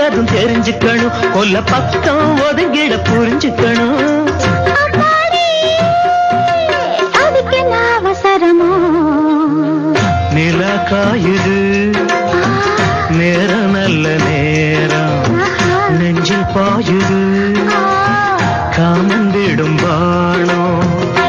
வந்ததும் தெரிஞ்சுக்கணும் கொல்ல பக்கம் ஒதுங்கிட புரிஞ்சுக்கணும் அப்பாடி, அதுக்கு என்ன அவசரமோ நில காயுது நேரம் நல்ல நேரம் ஆஹா, நெஞ்சில் பாயுது ஆ, காமன் விடும் பாணம்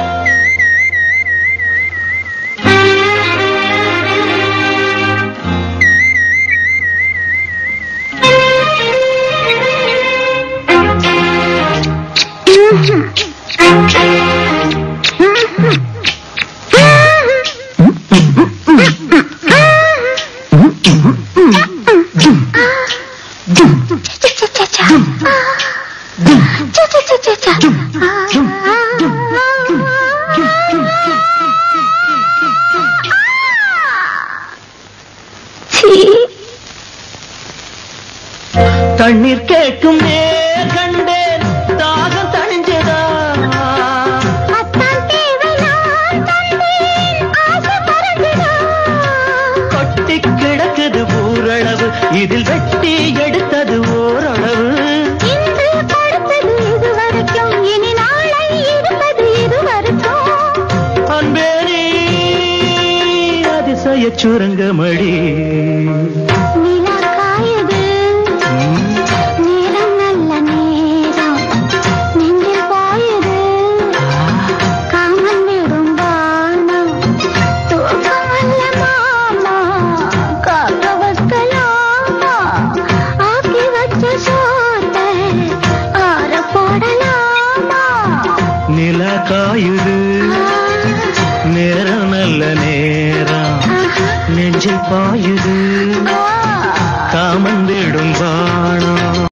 தண்ணீர் கேட்கும் நேர் கண்டேன் தாகம் தணிஞ்சதா கொட்டி கிடக்குது ஊரளவு இதில் வெட்டி எடுத்தது ஓரளவு அன்பேரி அதிசய சுரங்கமடி நில காயுது நேரம் நல்ல நேரம் நெஞ்சில் பாயுது காமன் விடும் பாணம்